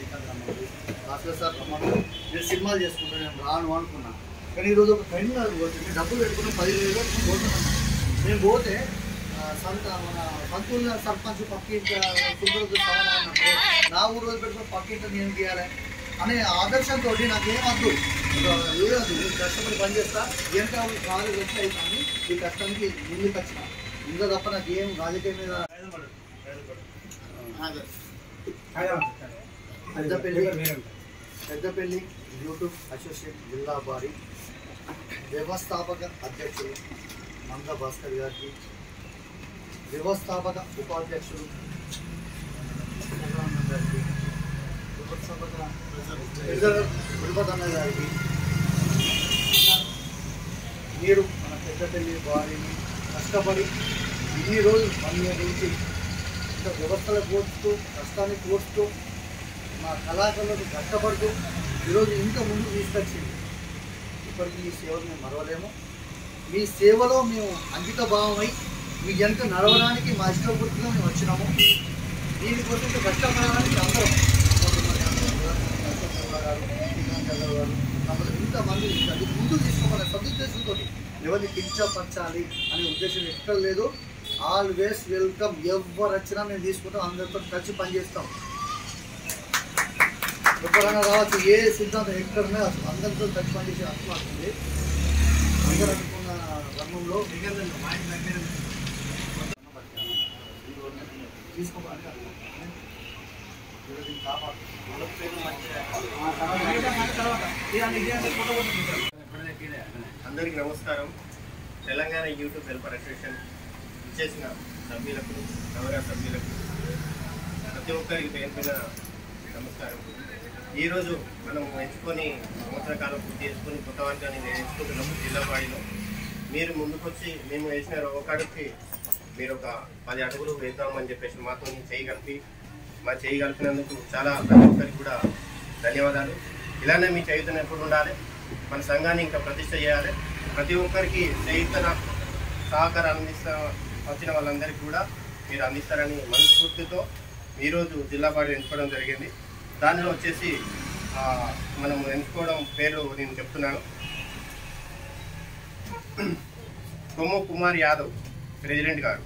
శ్రీకాంత్ రమ్మడు భాస్కర్ సార్ రమ్మడు నేను సినిమాలు చేసుకుంటాను నేను రాను అనుకున్నా కానీ ఈరోజు ఒక ట్రెండ్ వచ్చింది డబ్బులు పెట్టుకుని పదివేలు వేలు పోతున్నాం మేము పోతే ఆ, సంత మన సంతూర్ల సర్పంచ్ పక్కింటి సుందరదు సవన అన్నప్పుడు నా ఊరు రోజు పెట్టుకుని పక్కింటి నేను తీయాలి అనే ఆదర్శంతో నాకు ఏమద్దు లేదు నేను కష్టపడి పని చేస్తా ఎంత కాలు వచ్చి అవుతాను ఈ కష్టానికి ముందుకు వచ్చిన ఇంకా తప్ప నాకు ఏం రాజకీయం మీద పెద్దపల్లి పెద్దపల్లి యూట్యూబ్ అసోసియేట్ జిల్లా వారి వ్యవస్థాపక అధ్యక్షులు మంద భాస్కర్ గారికి వ్యవస్థాపక ఉపాధ్యక్షులు చంద్రానంద్ గారికి వ్యవస్థాపక గురుపదన్న గారికి మీరు మన పెద్దపల్లి వారిని కష్టపడి ఇన్ని రోజులు వన్ ఇయర్ నుంచి ఇంత వ్యవస్థలు కోరుతూ కష్టాన్ని కోరుతూ మా కళాకారులకు కష్టపడుతూ ఈరోజు ఇంత ముందు తీసుకొచ్చింది ఇప్పటికీ ఈ సేవను మేము మరవలేము మీ సేవలో మేము అంకిత భావమై మీ వెనక నడవడానికి మా ఇష్టపూర్తిగా మేము వచ్చినాము దీనికోసం ఇంకా కష్టపడడానికి అందరం కొంతమంది అందరూ కూడా, అశోక్ కుమార్ గారు, శ్రీకాంత్ యాదవ్ గారు, మమ్మల్ని ఇంతమంది అది ముందు తీసుకోవాలి సదుద్దేశంతో ఎవరిని కించపరచాలి అనే ఉద్దేశం ఎక్కడ లేదు ఆల్వేస్ వెల్కమ్ ఎవరు వచ్చినా మేము తీసుకుంటాం అందరితో కలిసి పనిచేస్తాం ఎప్పుడైనా రావచ్చు ఏ సిద్ధాంతం ఎక్కడనే అసలు అందరితో కలిసి పనిచేసే హక్కు వస్తుంది అందరూ అనుకున్న రంగంలో తీసుకోవాలి అందరికీ నమస్కారం తెలంగాణ యూట్యూబ్ వెల్ఫేర్ అసోసియేషన్ ఇచ్చేసిన సభ్యులకు గౌరవ సభ్యులకు ప్రతి ఒక్కరికి పేరు పైన నమస్కారం ఈరోజు మనం ఎంచుకొని సంవత్సర కాలం పూర్తి చేసుకొని కొత్త వర్గాన్ని ఎంచుకుంటున్నాము జిల్లా వాడిలో మీరు ముందుకొచ్చి మేము వేసిన ఒక అడుగుకి మీరు ఒక పది అడుగులు వేద్దామని చెప్పేసి మాతో చేయగలిపి మా చేయగలిపినందుకు చాలా ప్రతి ఒక్కరికి కూడా ధన్యవాదాలు ఇలానే మీ చైతన్యం ఎప్పుడు ఉండాలి మన సంఘాన్ని ఇంకా ప్రతిష్ట చేయాలి ప్రతి ఒక్కరికి చేయుతన సహకారం అందిస్తా వచ్చిన వాళ్ళందరికీ కూడా మీరు అందిస్తారని మనస్ఫూర్తితో ఈరోజు జిల్లా పార్టీ ఎంచుకోవడం జరిగింది దానిలో వచ్చేసి ఆ, మనం ఎంచుకోవడం పేరు నేను చెప్తున్నాను కొమ్ము కుమార్ యాదవ్ ప్రెసిడెంట్ గారు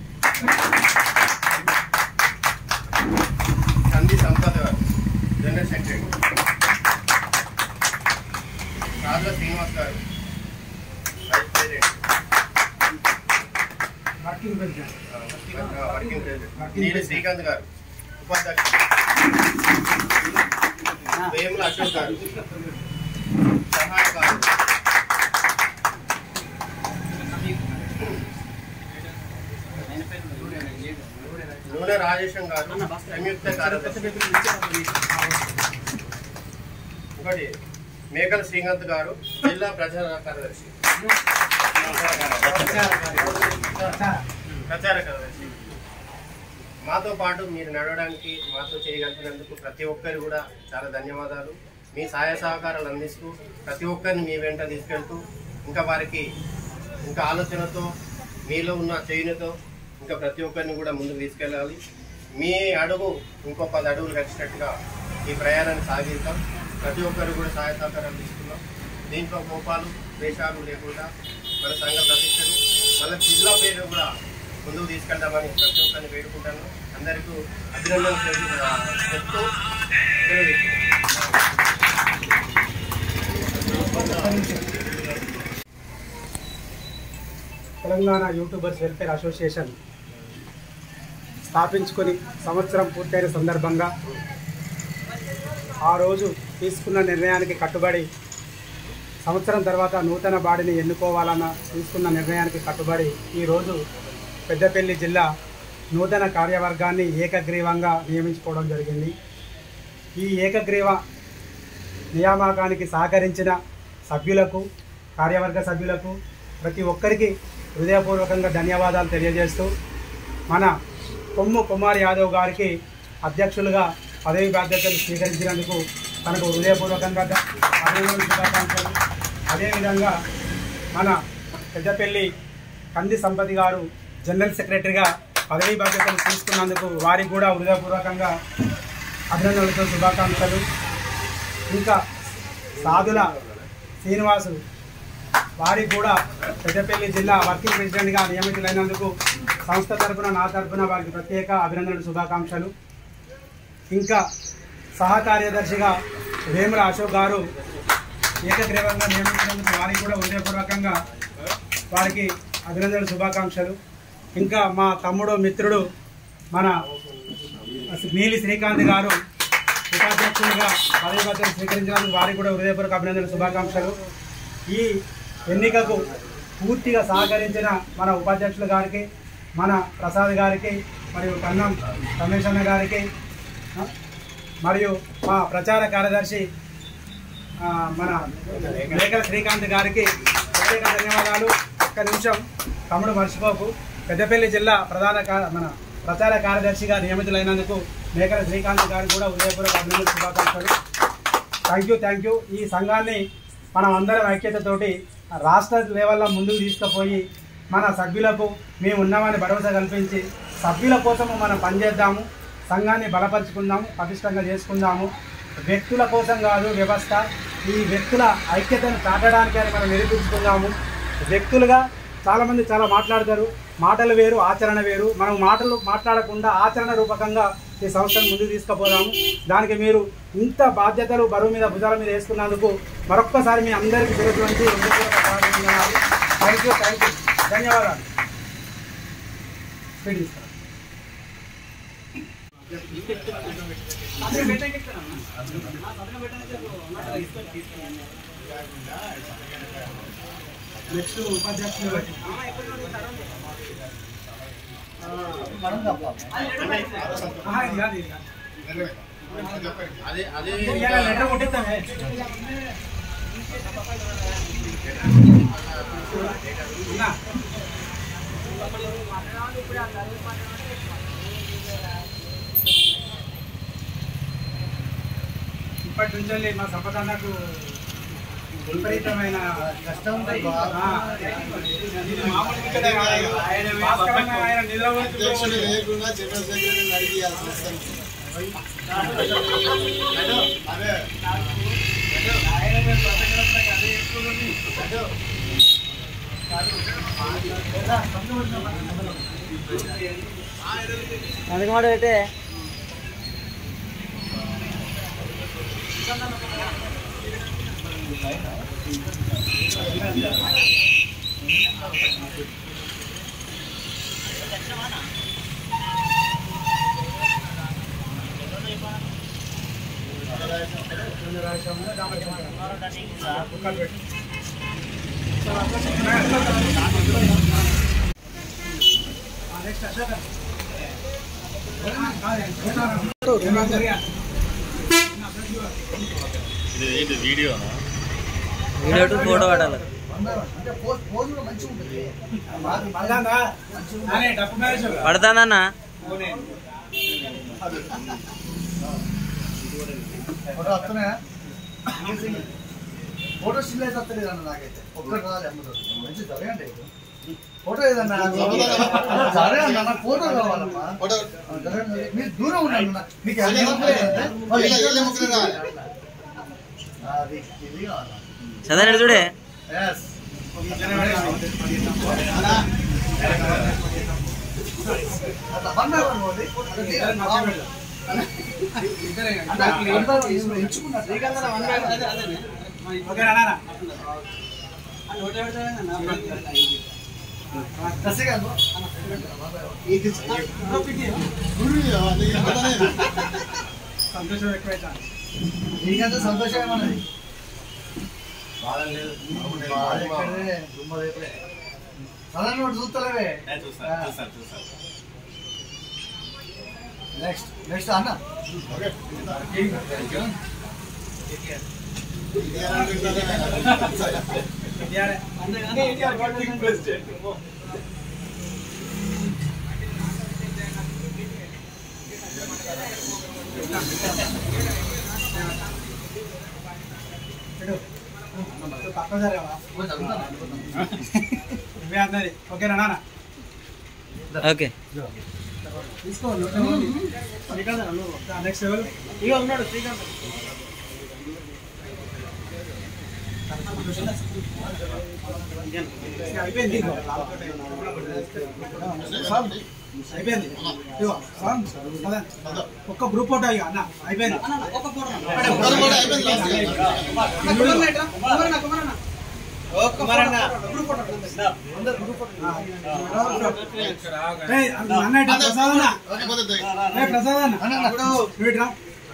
కంది సంపద గారు జనరల్ సెక్రటరీ రాజా శ్రీనివాస్ గారు వైస్ ప్రెసిడెంట్ వర్కింగ్ ప్రెసిడెంట్ ఆ, వర్కింగ్ ప్రెసిడెంట్ నీలి శ్రీకాంత్ గారు ఉపాధ్యక్షుడు వేముల అశోక్ గారు సహాయకారు నూనె రాజేశం గారు సంయుక్త కార్యదర్శి ఒకటి మేకల శ్రీకాంత్ గారు జిల్లా ప్రచార కార్యదర్శి ప్రచార కార్యదర్శి మాతో పాటు మీరు నడవడానికి మాతో చేయగలిగినందుకు ప్రతి ఒక్కరు కూడా చాలా ధన్యవాదాలు మీ సహాయ సహకారాలు అందిస్తూ ప్రతి ఒక్కరిని మీ వెంట తీసుకెళ్తూ ఇంకా వారికి ఇంకా ఆలోచనతో మీలో ఉన్న చేయునితో ఇంకా ప్రతి ఒక్కరిని కూడా ముందుకు తీసుకెళ్ళాలి మీ అడుగు ఇంకో పది అడుగులు వచ్చినట్టుగా ఈ ప్రయాణాన్ని సాగిస్తాం ప్రతి ఒక్కరు కూడా సహాయ సహకారాలు తీసుకున్నాం దీంట్లో కోపాలు ద్వేషాలు లేకుండా మన సంఘ ప్రతిష్టలు మన జిల్లా పేరు కూడా ముందుకు తీసుకెళ్దామని ప్రతి ఒక్కరిని వేడుకుంటాను అందరికీ అభినందనలు చెబుతూ- చెప్తూ సెలవు తీసుకుంటాను. తెలంగాణ యూట్యూబర్స్ వెల్ఫేర్ అసోసియేషన్ స్థాపించుకొని సంవత్సరం పూర్తయిన సందర్భంగా ఆ రోజు తీసుకున్న నిర్ణయానికి కట్టుబడి సంవత్సరం తర్వాత నూతన బాడీని ఎన్నుకోవాలన్న తీసుకున్న నిర్ణయానికి కట్టుబడి ఈరోజు పెద్దపల్లి జిల్లా నూతన కార్యవర్గాన్ని ఏకగ్రీవంగా నియమించుకోవడం జరిగింది ఈ ఏకగ్రీవ నియామకానికి సహకరించిన సభ్యులకు కార్యవర్గ సభ్యులకు ప్రతి ఒక్కరికి హృదయపూర్వకంగా ధన్యవాదాలు తెలియజేస్తూ మన కొమ్ము కుమార్ యాదవ్ గారికి అధ్యక్షులుగా పదవి బాధ్యతలు స్వీకరించినందుకు తనకు హృదయపూర్వకంగా ధ- అభినందనలు శుభాకాంక్షలు అదేవిధంగా మన పెద్దపల్లి కంది సంపతి గారు జనరల్ సెక్రటరీగా పదవీ బాధ్యతలు తీసుకున్నందుకు వారికి కూడా హృదయపూర్వకంగా అభినందనలతో శుభాకాంక్షలు ఇంకా సాధుల శ్రీనివాసు వారికి కూడా పెద్దపల్లి జిల్లా వర్కింగ్ ప్రెసిడెంట్గా నియమితులైనందుకు సంస్థ తరపున నా తరపున వారికి ప్రత్యేక అభినందనలు శుభాకాంక్షలు ఇంకా సహ కార్యదర్శిగా వేముల అశోక్ గారు ఏకగ్రీవంగా నియమించినందుకు వారికి కూడా హృదయపూర్వకంగా వారికి అభినందనలు శుభాకాంక్షలు ఇంకా మా తమ్ముడు మిత్రుడు మన నీలి శ్రీకాంత్ గారు ఉపాధ్యక్షులుగా పదవి బాధ్యతలు స్వీకరించినందుకు వారికి కూడా హృదయపూర్వక అభినందనలు శుభాకాంక్షలు ఈ ఎన్నికకు పూర్తిగా సహకరించిన మన ఉపాధ్యక్షుల గారికి మన ప్రసాద్ గారికి మరియు కన్నం రమేష్ అన్న గారికి ఆ, మరియు మా ప్రచార కార్యదర్శి ఆ, మన మేకల శ్రీకాంత్ గారికి ప్రత్యేక ధన్యవాదాలు ఒక్క నిమిషం తమ్ముడు మర్చిపోకు పెద్దపల్లి జిల్లా ప్రధాన కా- మన ప్రచార కార్యదర్శిగా నియమితులైనందుకు మేకల శ్రీకాంత్ గారికి కూడా ఉదయపూర్వక అభినందనలు శుభాకాంక్షలు థ్యాంక్ యూ థ్యాంక్ యూ ఈ సంఘాన్ని మనం అందరం ఐక్యతతోటి రాష్ట్ర లెవెల్లో ముందుకు తీసుకుపోయి మన సభ్యులకు మేము ఉన్నామని భరోసా కల్పించి సభ్యుల కోసము మనం పనిచేద్దాము సంఘాన్ని బలపరుచుకుందాము పటిష్టంగా చేసుకుందాము వ్యక్తుల కోసం కాదు వ్యవస్థ ఈ వ్యక్తుల ఐక్యతను చాటడానికి అని మనం నిరూపించుకుందాము వ్యక్తులుగా చాలామంది చాలా మాట్లాడతారు మాటలు వేరు ఆచరణ వేరు మనం మాటలు మాట్లాడకుండా ఆచరణ రూపకంగా ఈ సంస్థను ముందుకు తీసుకుపోదాము దానికి మీరు ఇంత బాధ్యతలు బరువు మీద భుజాల మీద వేసుకున్నందుకు మరొక్కసారి మీ అందరికీ శిరస్సు నుంచి థ్యాంక్ యూ థ్యాంక్ యూ ధన్యవాదాలు స్పీడ్ తీసుకురా. నెక్స్ట్ ఉపాధ్యక్షులు మనం తప్ప ఆహా, ఇది కాదు, ఇది కాదు. అదే అదే ఇవాళ లెటర్ కొట్టిస్తామే ఉన్నా. ఇప్పటి నుంచి మా సంపదన్నకు విపరీతమైన కష్టం ఉంటుంది బాగా. ఆ, ఇది మామూలు ముచ్చటే కాదు. భాస్కరన్న ఆయన నిలబడుతూ అధ్యక్షుడు లేకుండా జనరల్ సెక్రటరీని అడిగి ఆ సంస్థను వీడియో టు ఫోటో పడాలి అంటే పోజ్ పోజ్ కూడా మంచిగా ఉంటుంది పడదాందా? అనే డబ్బు మ్యారేజ్ పడతానన్న ఫోటో వస్తున్నాయా ఫోటో స్టిల్ అయితే వస్తలేదు అన్న నాకైతే ఒక్కటి రాదు అమ్మతో మంచి జరగండి ఫోటో ఏదన్నా సరే అన్న నాకు ఫోటో కావాలమ్మా ఫోటో ఆ, జరగండి. మీరు దూరం ఉండండి అన్న. మీకు అన్ని వీళ్ళ- నొప్పులే. వాళ్ళు వీళ్ళ- ఇక్కడ వీళ్ళ ముగ్గురు రావాలి. అది ఇది కావాలా చదవండి చూడే ఎస్ అట్లా వన్ బై వన్ పోండి. అట్లా తీయాలి. అట్లా వన్ బై వన్ ఇప్పుడు ఎంచుకున్నట్టు. ఓకే నాన్న దశగా అన్న. ఇది గురు అది అతనే. సంతోషం ఎక్కువైతే నీకంటే సంతోషమే మనది బాధ లేదు బాధ ఎక్కడే, దుమ్మ రేపే. సడన్ నోట్ చూస్తలేవే చూస్తాను చూస్తాను చూస్తాను నెక్స్ట్ నెక్స్ట్ అన్న తప్పనిసరి కదా ఇవే అందరి ఓకేనా నాన్న ఓకే తీసుకో నెక్స్ట్ ఎవరు ఇక ఉన్నాడు శ్రీకాంత్ అయిపోయింది అయిపోయింది ఇదిగో, సార్, పద. ఒక్క గ్రూప్ ఫోటో ఇక అన్న అయిపోయింది ఒక్కరు కూడా అయిపోయింది లాస్ట్ ఏయ్, అన్న ఇట్రా, ప్రసాద్ అన్న అయిపోతుంది ఏయ్, ప్రసాద్ అన్న నువ్వు ఇట్రా.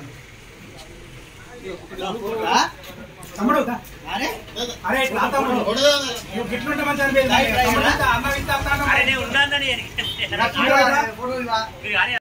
తమ్ముడు దా. అరే ఇట్లా తమ్ముడు కొడదానా నువ్వు గిట్లుంటే మంచి అనిపించింది తమ్ముడు ఇంత, అన్న ఇంత అంత అంటావు. ఫోటో ఇలా ఇట్రా.